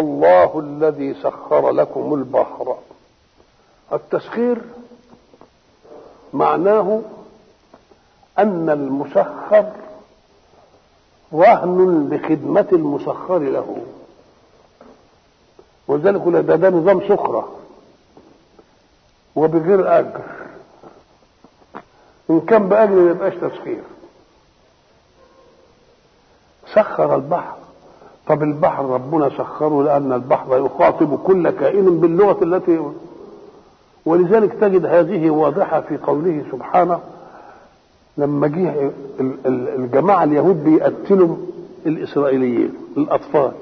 الله الذي سخر لكم البحر التسخير معناه ان المسخر رهن بخدمة المسخر له ولذلك ده, ده نظام سخرة وبغير أجر إن كان بأجر ما يبقاش تسخير سخر البحر طب البحر ربنا سخره لأن البحر يخاطب كل كائن باللغة التي ولذلك تجد هذه واضحة في قوله سبحانه لما جه الجماعة اليهود بيقتلوا الإسرائيليين الأطفال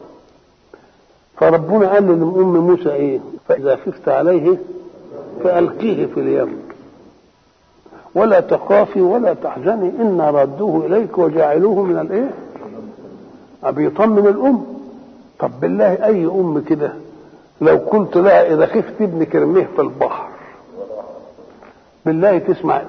فربنا قال لأم موسى إيه فإذا خفت عليه فألقيه في اليم ولا تخافي ولا تحزني إنا رادوه إليك وجاعلوه من الإيه بيطمن الأم طب بالله أي أم كده لو قلت لها إذا خفت ابنك ارميه في البحر بالله تسمع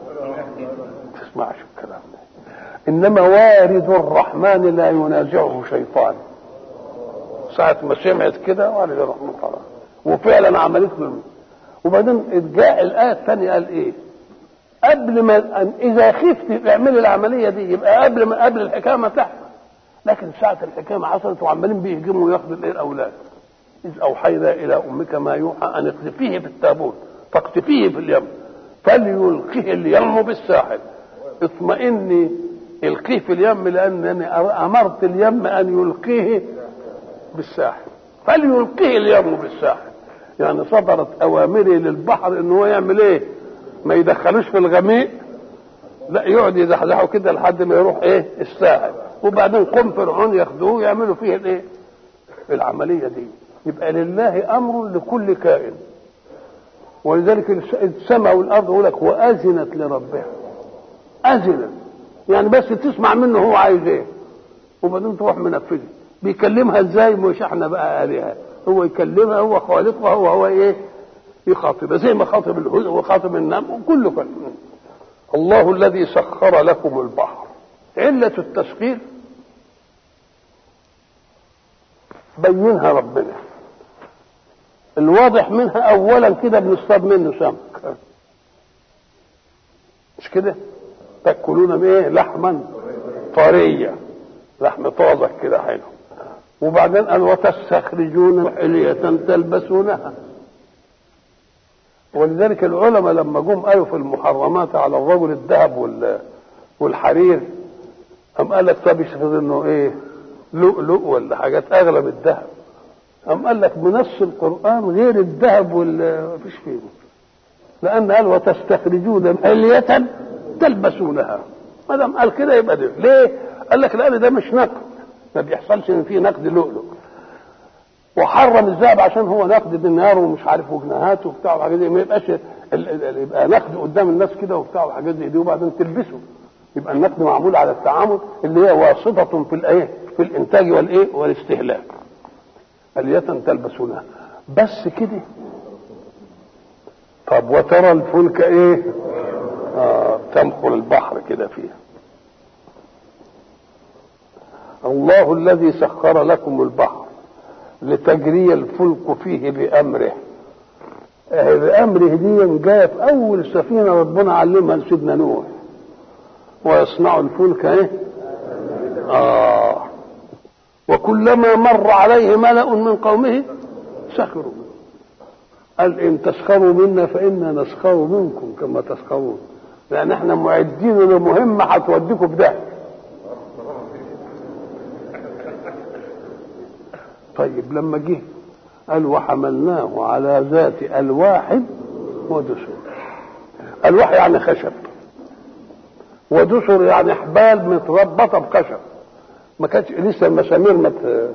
تسمعش الكلام ده انما وارد الرحمن لا ينازعه شيطان ساعة ما سمعت كده وارد الرحمن خلاص وفعلا عملت له وبعدين جاء الآية الثانية قال إيه؟ قبل ما إذا خفت اعملي العملية دي يبقى قبل ما قبل الحكاية ما تحصل لكن ساعة الحكاية ما حصلت وعمالين بيهجموا وياخدوا الإيه الأولاد إذ أوحينا إلى أمك ما يوحى أن اقذفيه في التابوت فاقذفيه في اليم فليلقه اليم بالساحل اطمئني القيه في اليم لانني امرت اليم ان يلقيه بالساحل فليلقيه اليم بالساحل يعني صدرت اوامري للبحر ان هو يعمل ايه ما يدخلوش في الغميق لا يقعد يزحزحه كده لحد ما يروح ايه الساحل وبعدين قم فرعون ياخدوه يعملوا فيه الايه العمليه دي يبقى لله امر لكل كائن ولذلك السماء والارض يقول لك واذنت لربها اذنت يعني بس تسمع منه هو عايز ايه وبعدين تروح منفذه بيكلمها ازاي مش احنا بقى الهه هو يكلمها هو خالقها هو هو ايه يخاطبها زي ما خاطب الهدى وخاطب النم وكله كان الله الذي سخر لكم البحر علة التسخير بينها ربنا الواضح منها اولا كده بنصطاد منه سمك مش كده تاكلون بايه لحما طريا لحم طازج كده حلو وبعدين قال وتستخرجون حلية تلبسونها ولذلك العلماء لما جم قالوا في المحرمات على الرجل الذهب والحرير قام قال لك طب يشفظ انه ايه لؤلؤ ولا حاجات اغلى من الذهب قام قال لك بنص القران غير الذهب ولا مفيش فيه لان قال وتستخرجون حلية تلبسونها ما دام قال كده يبقى ده ليه؟ قال لك لان ده مش نقد ما بيحصلش ان فيه نقد لؤلؤ وحرم الذهب عشان هو نقد دينار ومش عارف وجنيهات وبتاع وحاجات دي ما يبقاش يبقى نقد قدام الناس كده وبتاع وحاجات زي دي وبعدين تلبسه يبقى النقد معمول على التعامل اللي هي واسطة في الايه؟ في الانتاج والايه؟ والاستهلاك. الية تلبسونها بس كده طب وترى الفلك ايه؟ آه تمخر البحر كده فيها الله الذي سخر لكم البحر لتجري الفلك فيه بأمره آه بأمره دي جاية في أول سفينة ربنا علمها لسيدنا نوح ويصنع الفلك إيه؟ آه وكلما مر عليه ملأ من قومه سخروا قال إن تسخروا منا فإنا نسخر منكم كما تسخرون لأن احنا معدين لمهمة هتوديكم في ده طيب لما جه قال وحملناه على ذات ألواح ودسر ألواح يعني خشب ودسر يعني حبال متربطة بخشب ما كانتش لسه المسامير مت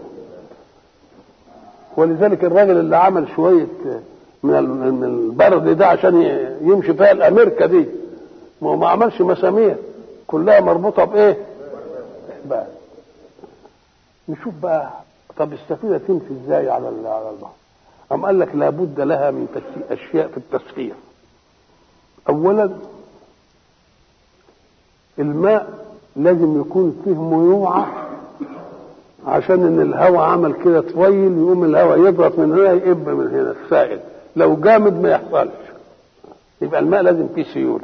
ولذلك الراجل اللي عمل شوية من من البرد ده عشان يمشي فيها الأمريكا دي ما هو ما عملش مسامير كلها مربوطة بإيه؟ بقى. نشوف بقى طب السفينة تمشي ازاي على على البحر؟ أم قال لك لابد لها من أشياء في التسخير. أولا الماء لازم يكون فيه ميوعة عشان ان الهواء عمل كده طويل يقوم الهواء يضغط من هنا يقب من هنا السائل لو جامد ما يحصلش يبقى الماء لازم فيه سيوله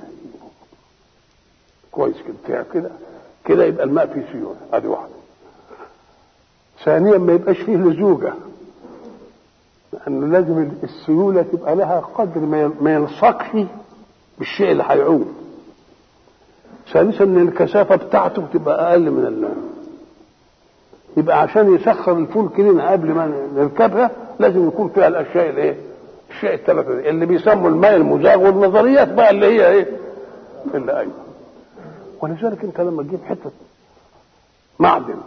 كويس كده كده كده يبقى الماء فيه سيوله ادي واحده ثانيا ما يبقاش فيه لزوجه لانه لازم السيوله تبقى لها قدر ما يلصقش بالشيء اللي هيعوم ثالثا ان الكثافه بتاعته تبقى اقل من اللون يبقى عشان يسخر الفلك لنا قبل ما نركبها لازم يكون فيها الاشياء الايه؟ الاشياء الثلاثه دي اللي بيسموا الماء المزاغ والنظريات بقى اللي هي ايه؟ اللي ايوه ولذلك انت لما تجيب حته معدن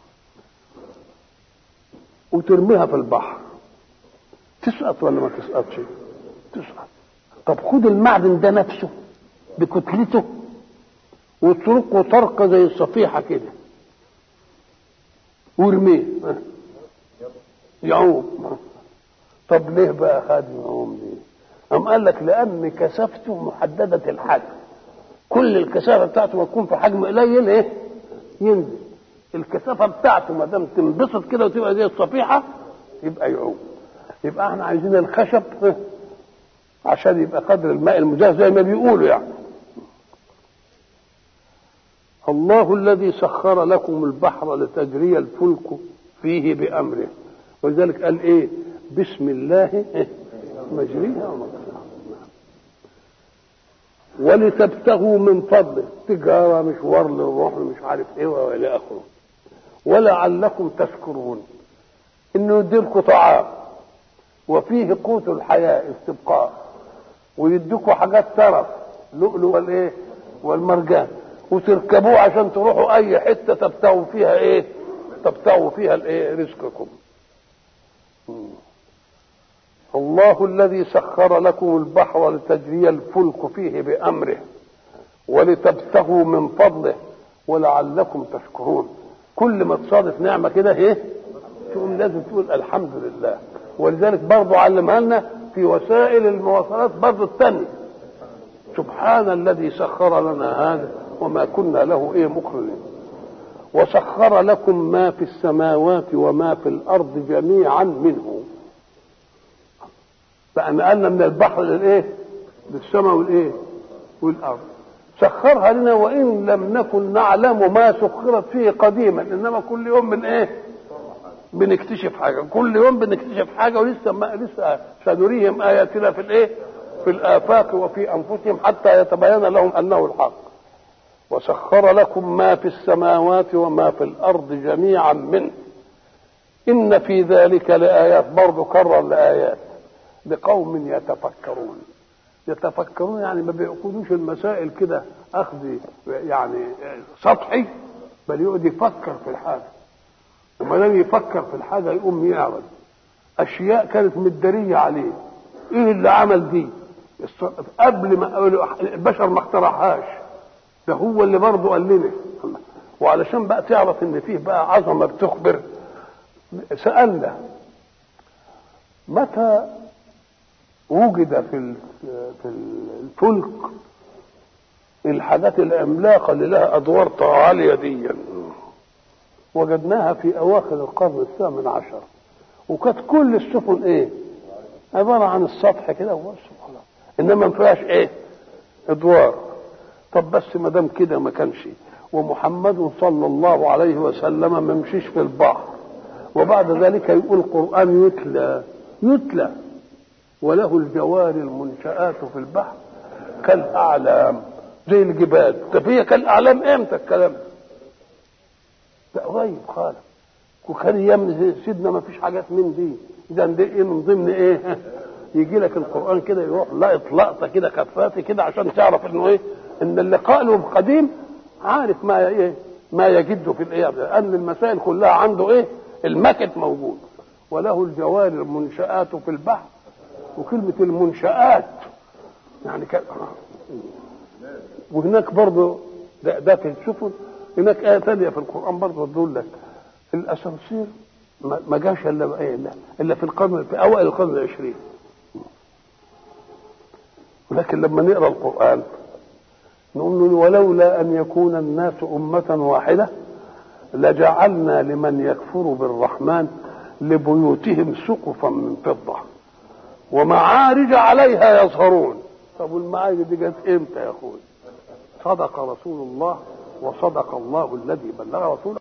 وترميها في البحر تسقط ولا ما تسقطش؟ تسقط طب خد المعدن ده نفسه بكتلته واتركه طرقه زي الصفيحه كده وارميه يعوم طب ليه بقى خد يعوم ليه؟ قام قال لك لان كثافته محدده الحجم كل الكثافه بتاعته ما تكون في حجم قليل ايه؟ ينزل الكثافه بتاعته ما دام تنبسط كده وتبقى زي الصفيحه يبقى يعوم يبقى احنا عايزين الخشب عشان يبقى قدر الماء المجاز زي ما بيقولوا يعني الله الذي سخر لكم البحر لتجري الفلك فيه بأمره ولذلك قال ايه بسم الله مجريها ومرساها ولتبتغوا من فضله تجارة مشوار للروح مش عارف ايه والى اخره ولعلكم تشكرون انه يديلكم طعام وفيه قوت الحياة استبقاء ويديكوا حاجات ترف لؤلؤ والايه والمرجان وتركبوه عشان تروحوا اي حته تبتغوا فيها ايه تبتغوا فيها الايه رزقكم الله الذي سخر لكم البحر لتجري الفلك فيه بامره ولتبتغوا من فضله ولعلكم تشكرون كل ما تصادف نعمه كده ايه تقول لازم تقول الحمد لله ولذلك برضه علمها لنا في وسائل المواصلات برضه الثانيه سبحان الذي سخر لنا هذا وما كنا له ايه مقرنين وسخر لكم ما في السماوات وما في الارض جميعا منه بقى نقلنا من البحر للايه للسماء والايه والارض سخرها لنا وان لم نكن نعلم ما سخرت فيه قديما انما كل يوم من ايه بنكتشف حاجه كل يوم بنكتشف حاجه ولسه ما لسه سنريهم اياتنا في الايه في الافاق وفي انفسهم حتى يتبين لهم انه الحق وسخر لكم ما في السماوات وما في الارض جميعا منه ان في ذلك لايات برضه كرر لايات لقوم يتفكرون يتفكرون يعني ما بيأخذوش المسائل كده اخذ يعني سطحي بل يقعد يفكر في الحاجه وما دام يفكر في الحاجه يقوم يعرض اشياء كانت مداريه عليه ايه اللي عمل دي قبل ما البشر ما اخترعهاش ده هو اللي برضه قال لنا وعلشان بقى تعرف ان فيه بقى عظمه بتخبر سالنا متى وجد في في الفلك الحاجات العملاقه اللي لها ادوار عاليه دي وجدناها في اواخر القرن الثامن عشر وكانت كل السفن ايه عباره عن السطح كده وبس خلاص انما ما فيهاش ايه ادوار طب بس ما دام كده ما كانش ومحمد صلى الله عليه وسلم ما مشيش في البحر وبعد ذلك يقول القران يتلى يتلى وله الجوار المنشآت في البحر كالأعلام زي الجبال طب هي كالأعلام امتى الكلام ده قريب خالص وكان ايام سيدنا ما فيش حاجات من دي اذا دي ايه من ضمن ايه يجي لك القران كده يروح لقط لقطه كده خفافه كده عشان تعرف انه ايه ان اللي قاله قديم عارف ما ايه ما يجد في الايه لان المسائل كلها عنده ايه المكت موجود وله الجوار المنشآت في البحر وكلمة المنشآت يعني ك... وهناك برضه ده, ده في السفن هناك آية ثانية في القرآن برضه تقول لك الأسانسير ما جاش إلا إيه إلا في القرن في أوائل القرن العشرين ولكن لما نقرأ القرآن نقول له ولولا أن يكون الناس أمة واحدة لجعلنا لمن يكفر بالرحمن لبيوتهم سقفا من فضة ومعارج عليها يظهرون طب والمعارج دي جت امتى يا اخوي صدق رسول الله وصدق الله الذي بلغ رسوله